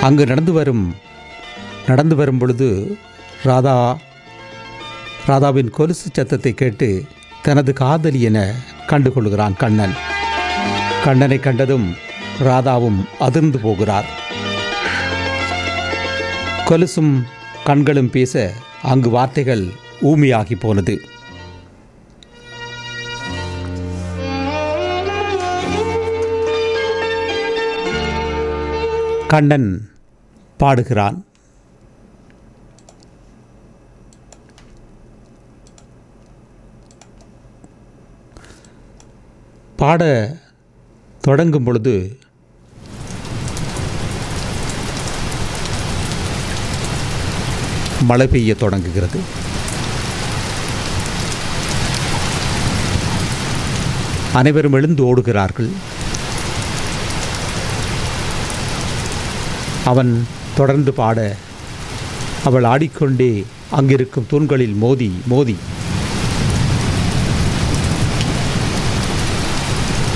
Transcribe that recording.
அங்கு நடந்து வரும் நடந்து வரும் பொழுது ராதா ராதாவின் கொலுசு சத்தத்தை கேட்டு தனது காதலி என கண்டுகொள்கிறான் கண்ணன் கண்ணனை கண்டதும் ராதாவும் அதிர்ந்து போகிறார் கொலுசும் கண்களும் பேச அங்கு வார்த்தைகள் ஊமையாகி போனது கண்ணன் பாடுகிறான் பாட தொடங்கும் பொழுது மழை பெய்ய தொடங்குகிறது அனைவரும் எழுந்து ஓடுகிறார்கள் அவன் தொடர்ந்து பாட அவள் ஆடிக்கொண்டே அங்கிருக்கும் தூண்களில் மோதி மோதி